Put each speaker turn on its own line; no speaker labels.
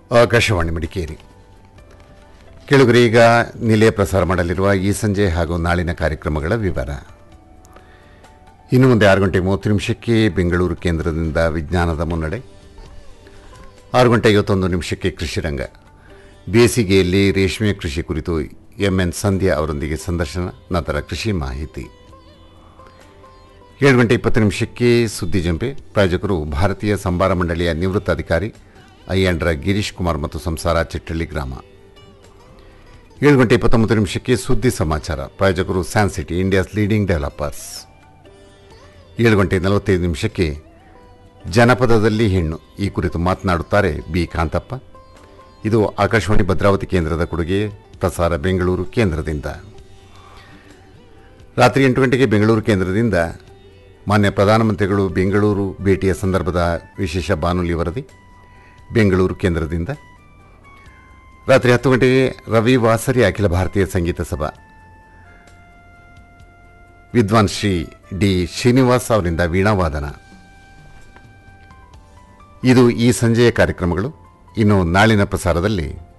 ಆಕಾಶವಾಣಿ ಮಡಿಕೇರಿ ಕೆಳಗರೆ ಈಗ ನಿಲಯ ಪ್ರಸಾರ ಮಾಡಲಿರುವ ಈ ಸಂಜೆ ಹಾಗೂ ನಾಳಿನ ಕಾರ್ಯಕ್ರಮಗಳ ವಿವರ ಇನ್ನು ಮುಂದೆ ಆರು ಗಂಟೆ ಮೂವತ್ತು ನಿಮಿಷಕ್ಕೆ ಬೆಂಗಳೂರು ಕೇಂದ್ರದಿಂದ ವಿಜ್ಞಾನದ ಮುನ್ನಡೆ ಆರು ಗಂಟೆ ಐವತ್ತೊಂದು ನಿಮಿಷಕ್ಕೆ ಕೃಷಿರಂಗ ಬೇಸಿಗೆಯಲ್ಲಿ ರೇಷ್ಮೆ ಕೃಷಿ ಕುರಿತು ಎಂ ಎನ್ ಸಂಧ್ಯಾ ಅವರೊಂದಿಗೆ ಸಂದರ್ಶನ ನಂತರ ಕೃಷಿ ಮಾಹಿತಿ ಏಳು ಗಂಟೆ ಇಪ್ಪತ್ತು ನಿಮಿಷಕ್ಕೆ ಸುದ್ದಿ ಜಂಪೆ ಪ್ರಾಯೋಜಕರು ಭಾರತೀಯ ಸಂಬಾರ ಮಂಡಳಿಯ ನಿವೃತ್ತ ಅಧಿಕಾರಿ ಅಯ್ಯಂಡ್ರ ಗಿರೀಶ್ ಕುಮಾರ್ ಮತ್ತು ಸಂಸಾರ ಚಿಟ್ಟಳ್ಳಿ ಗ್ರಾಮ ಏಳು ಗಂಟೆ ಇಪ್ಪತ್ತೊಂಬತ್ತು ನಿಮಿಷಕ್ಕೆ ಸುದ್ದಿ ಸಮಾಚಾರ ಪ್ರಾಯೋಜಕರು San City India's leading developers ಏಳು ಗಂಟೆ ನಲವತ್ತೈದು ನಿಮಿಷಕ್ಕೆ ಜನಪದದಲ್ಲಿ ಹೆಣ್ಣು ಈ ಕುರಿತು ಮಾತನಾಡುತ್ತಾರೆ ಬಿ ಕಾಂತಪ್ಪ ಇದು ಆಕಾಶವಾಣಿ ಭದ್ರಾವತಿ ಕೇಂದ್ರದ ಕೊಡುಗೆ ಪ್ರಸಾರ ಬೆಂಗಳೂರು ಕೇಂದ್ರದಿಂದ ರಾತ್ರಿ ಎಂಟು ಗಂಟೆಗೆ ಬೆಂಗಳೂರು ಕೇಂದ್ರದಿಂದ ಮಾನ್ಯ ಪ್ರಧಾನಮಂತ್ರಿಗಳು ಬೆಂಗಳೂರು ಭೇಟಿಯ ಸಂದರ್ಭದ ವಿಶೇಷ ಬಾನುಲಿ ವರದಿ ಬೆಂಗಳೂರು ಕೇಂದ್ರದಿಂದ ರಾತ್ರಿ ಹತ್ತು ಗಂಟೆಗೆ ರವಿ ವಾಸರಿ ಅಖಿಲ ಭಾರತೀಯ ಸಂಗೀತ ಸಭಾ ವಿದ್ವಾನ್ ಶ್ರೀ ಡಿ ಶ್ರೀನಿವಾಸ್ ಅವರಿಂದ ವೀಣಾವಾದನ ಇದು ಈ ಸಂಜೆಯ ಕಾರ್ಯಕ್ರಮಗಳು ಇನ್ನು ನಾಳಿನ ಪ್ರಸಾರದಲ್ಲಿ